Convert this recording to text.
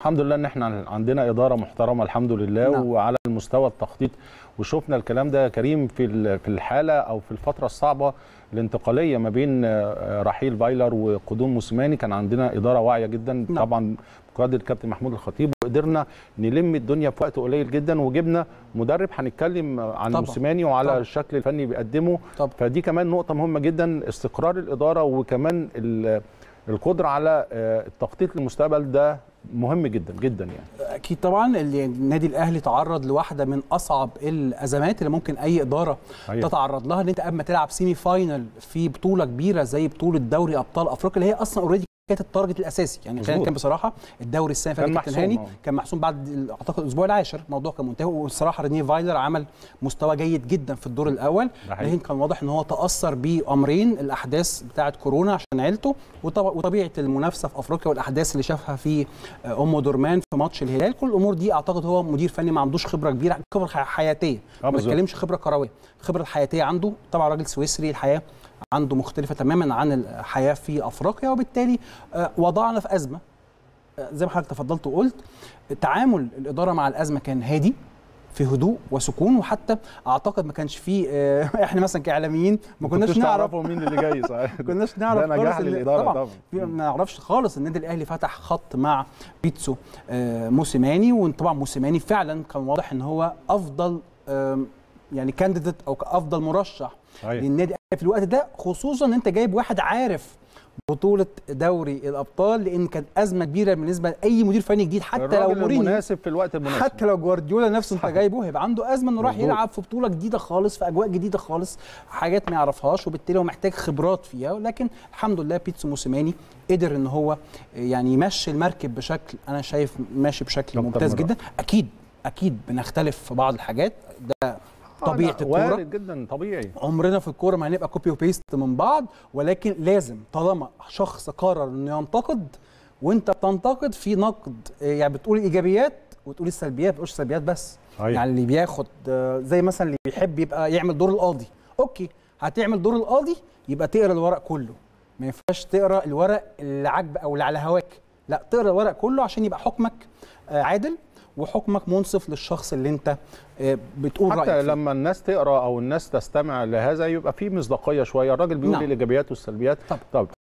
الحمد لله ان احنا عندنا اداره محترمه الحمد لله نعم. وعلى المستوى التخطيط وشفنا الكلام ده يا كريم في ال- في الحاله او في الفتره الصعبه الانتقاليه ما بين آه، رحيل فايلر وقدوم موسيماني كان عندنا اداره واعيه جدا نعم. طبعا بقياده الكابتن محمود الخطيب وقدرنا نلم الدنيا في وقت قليل جدا وجبنا مدرب هنتكلم عن طبعا. موسيماني وعلى طبعا. الشكل الفني بيقدمه طبعا. فدي كمان نقطه مهمه جدا استقرار الاداره وكمان ال- القدره على آه، التخطيط للمستقبل ده مهم جدا جدا يعني اكيد طبعا اللي النادي الاهلي تعرض لواحده من اصعب الازمات اللي ممكن اي اداره صحيح. تتعرض لها ان انت قبل ما تلعب سيمي فاينل في بطوله كبيره زي بطوله دوري ابطال افريقيا اللي هي اصلا اوريدي كانت التارجت الاساسي يعني خلينا مظبوط. نتكلم بصراحه الدوري السنه اللي كان فاتت كابتن محسوم، هاني آه. كان محسوم بعد ال- اعتقد الاسبوع العاشر الموضوع كان منتهي والصراحه رينيه فايلر عمل مستوى جيد جدا في الدور الاول ده حقيقي. لكن كان واضح ان هو تاثر بامرين الاحداث بتاعه كورونا عشان عيلته وطب- وطبيعه المنافسه في افريقيا والاحداث اللي شافها في آه، ام درمان في ماتش الهلال كل الامور دي اعتقد هو مدير فني ما عندوش خبره كبيره خبره ح- حياتيه آه، ما بالظبط. بتكلمش خبره كرويه الخبره الحياتيه عنده طبعا راجل سويسري الحياه عنده مختلفه تماما عن الحياه في افريقيا وبالتالي آه، وضعنا في ازمه آه، زي ما حضرتك تفضلت وقلت تعامل الاداره مع الازمه كان هادي في هدوء وسكون وحتى اعتقد ما كانش فيه آه، احنا مثلا كاعلاميين ما كناش كنتوش نعرف تعرفوا مين اللي جاي صحيح ما كناش نعرف ده نجاح خالص إن- للإدارة طبعا طبعاً. في- ما نعرفش خالص النادي الاهلي فتح خط مع بيتسو آه، موسيماني وطبعا موسيماني فعلا كان واضح ان هو افضل آم، يعني كانديديت او افضل مرشح صحيح. للنادي الأهلي في الوقت ده خصوصا ان انت جايب واحد عارف بطوله دوري الابطال لان كانت ازمه كبيره بالنسبه لاي مدير فني جديد حتى لو الراجل مورينيو المناسب في الوقت المناسب حتى لو جوارديولا نفسه انت جايبه هيبقى عنده ازمه انه راح مظبوط. يلعب في بطوله جديده خالص في اجواء جديده خالص حاجات ما يعرفهاش وبالتالي هو محتاج خبرات فيها لكن الحمد لله بيتسو موسيماني قدر ان هو يعني يمشي المركب بشكل انا شايف ماشي بشكل أكتر ممتاز من جدا اكيد اكيد بنختلف في بعض الحاجات ده طبيعه آه، لا، الكوره وارد جدا طبيعي عمرنا في الكوره ما هنبقى كوبي وبيست من بعض ولكن لازم طالما شخص قرر انه ينتقد وانت بتنتقد في نقد آه، يعني بتقول الايجابيات وتقول السلبيات ما بتقولش سلبيات بس صحيح. يعني اللي بياخد آه، زي مثلا اللي بيحب يبقى يعمل دور القاضي اوكي هتعمل دور القاضي يبقى تقرا الورق كله ما ينفعش تقرا الورق اللي عاجب او اللي على هواك لا تقرا الورق كله عشان يبقى حكمك آه، عادل وحكمك منصف للشخص اللي انت آه، بتقول رايك حتى فيه. لما الناس تقرا او الناس تستمع لهذا يبقى في مصداقيه شويه الراجل بيقول نعم. الايجابيات والسلبيات طب. طب